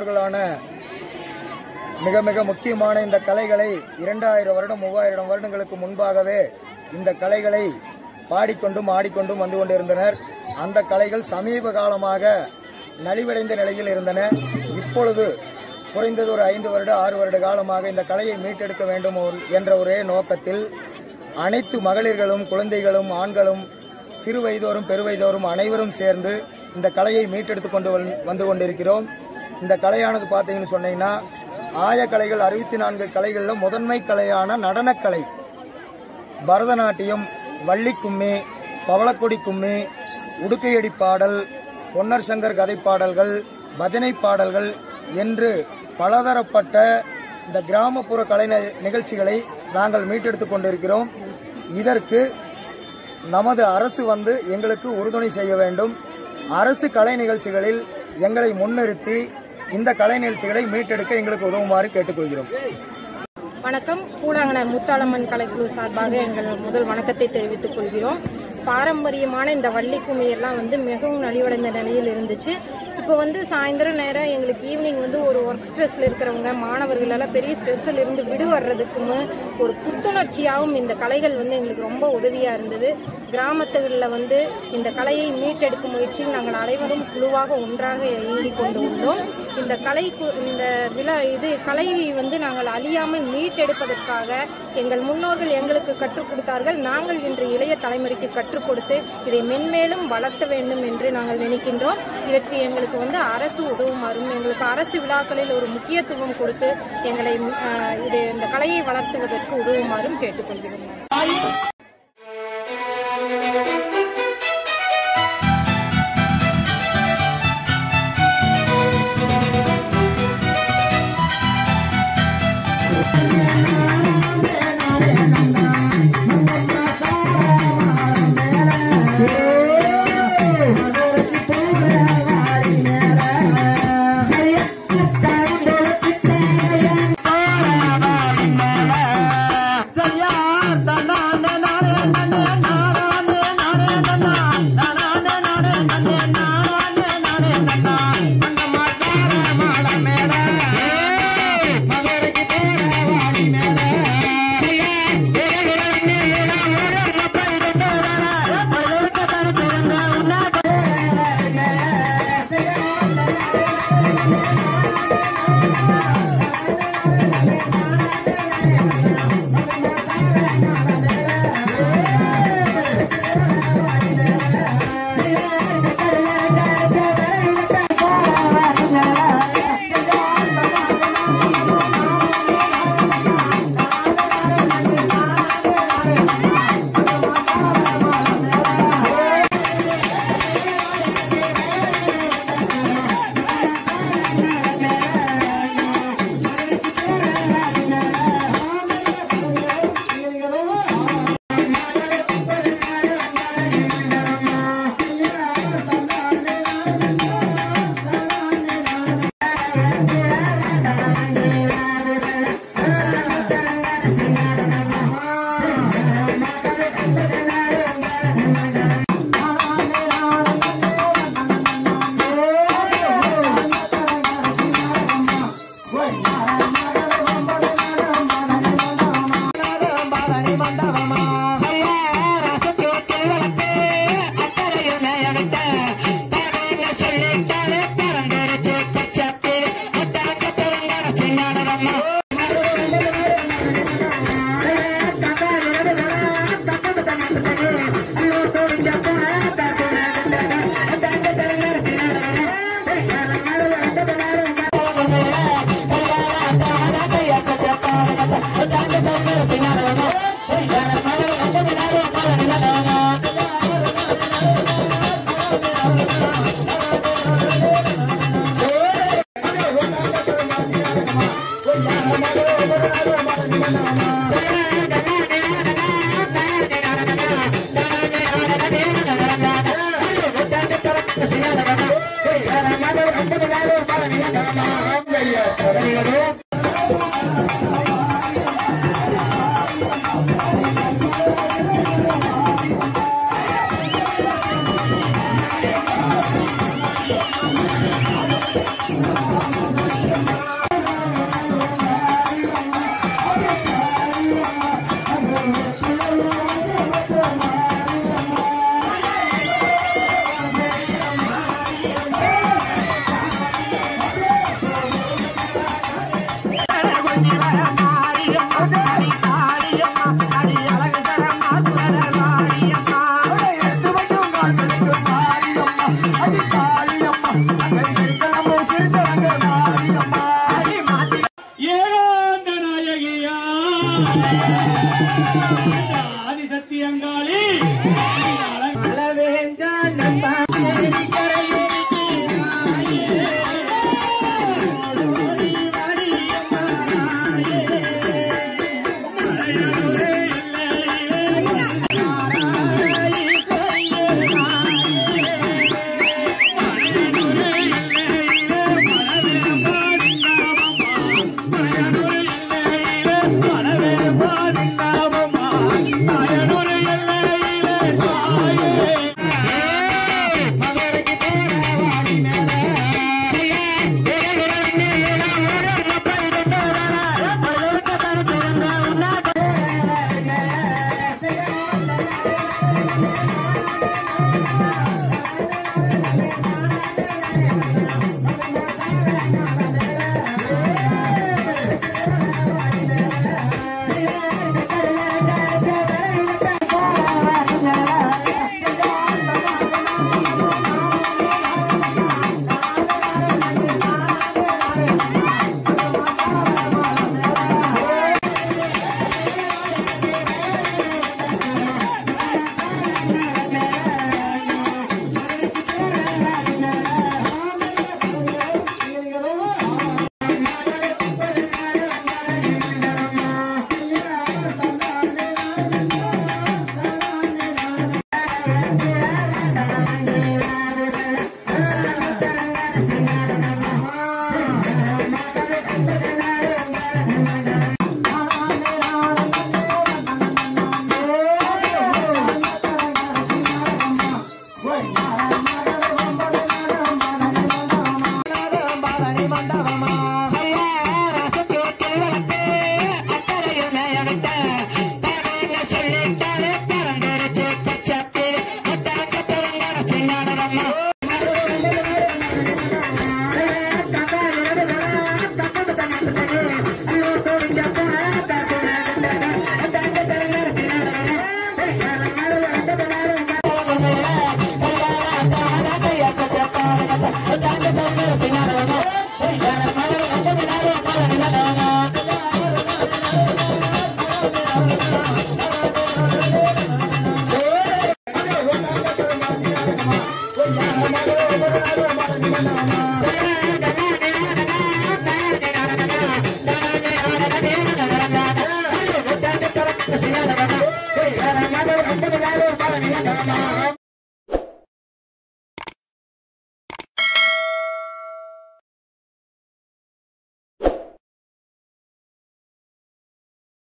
முன்னோர்களான மிக மிக முக்கியமான இந்த கலைகளை இரண்டாயிரம் வருடம் மூவாயிரம் வருடங்களுக்கு முன்பாகவே இந்த கலைகளை பாடிக்கொண்டும் ஆடிக்கொண்டும் வந்து கொண்டிருந்தனர் அந்த கலைகள் சமீப காலமாக நலிவடைந்த நிலையில் இருந்தன இப்பொழுது குறைந்தது ஒரு ஐந்து வருட ஆறு வருட காலமாக இந்த கலையை மீட்டெடுக்க வேண்டும் ஒரு- என்ற ஒரே நோக்கத்தில் அனைத்து மகளிர்களும் குழந்தைகளும் ஆண்களும் சிறு வயதோறும் பெருவயதோறும் அனைவரும் சேர்ந்து இந்த கலையை மீட்டெடுத்து கொண்டு வந்து- வந்து கொண்டிருக்கிறோம் இந்த கலையானது பார்த்தீங்கன்னு சொன்னீங்கன்னா ஆய கலைகள் அறுபத்தி நான்கு கலைகளில் முதன்மை கலையான நடனக்கலை பரதநாட்டியம் வள்ளி கும்மி பவளக்கொடி கும்மி உடுக்கையடி பாடல் பொன்னர் சங்கர் கதை பாடல்கள் பஜனை பாடல்கள் என்று பலதரப்பட்ட இந்த கிராமப்புற கலை நி- நிகழ்ச்சிகளை நாங்கள் மீட்டெடுத்துக் கொண்டிருக்கிறோம் இதற்கு நமது அரசு வந்து எங்களுக்கு உறுதுணை செய்ய வேண்டும் அரசு கலை நிகழ்ச்சிகளில் எங்களை முன்னிறுத்தி இந்த கலை நிகழ்ச்சிகளை மீட்டெடுக்க எங்களுக்கு உதவுமாறு கேட்டுக்கொள்கிறோம் வணக்கம் கூழாங்கனர் முத்தாளம்மன் கலைக்குழு சார்பாக எங்கள் முதல் வணக்கத்தை தெரிவித்துக் கொள்கிறோம் பாரம்பரியமான இந்த வள்ளி கும்மி எல்லாம் வந்து மிகவும் நலிவடைந்த நிலையில் இருந்துச்சு இப்போ வந்து சாயந்தரம் நேரம் எங்களுக்கு ஈவினிங் வந்து ஒரு ஒர்க் ஸ்ட்ரெஸ்ல இருக்கிறவங்க மாணவர்கள் எல்லாம் பெரிய ஸ்ட்ரெஸ்ல இருந்து விடுபடுறதுக்கும் ஒரு புத்துணர்ச்சியாகவும் இந்த கலைகள் வந்து எங்களுக்கு ரொம்ப உதவியா இருந்தது கிராமத்துகளில் வந்து இந்த கலையை மீட்டெடுக்கும் முயற்சியில் நாங்கள் அனைவரும் குழுவாக ஒன்றாக இயங்கிக் கொண்டு உள்ளோம் இந்த கலை கு- இந்த விழா இது கலை வந்து நாங்கள் அழியாமல் மீட்டெடுப்பதற்காக எங்கள் முன்னோர்கள் எங்களுக்கு கற்றுக் கொடுத்தார்கள் நாங்கள் இன்று இளைய தலைமுறைக்கு கற்றுக் கொடுத்து இதை மென்மேலும் வளர்த்த வேண்டும் என்று நாங்கள் நினைக்கின்றோம் இதற்கு எங்களுக்கு வந்து அரசு உதவுமாறும் எங்களுக்கு அரசு விழாக்களில் ஒரு முக்கியத்துவம் கொடுத்து எங்களை அஹ், இது இந்த கலையை வளர்த்துவதற்கு உதவுமாறும் கேட்டுக்கொள்கிறோம் ஆதிசக்தி அங்காளி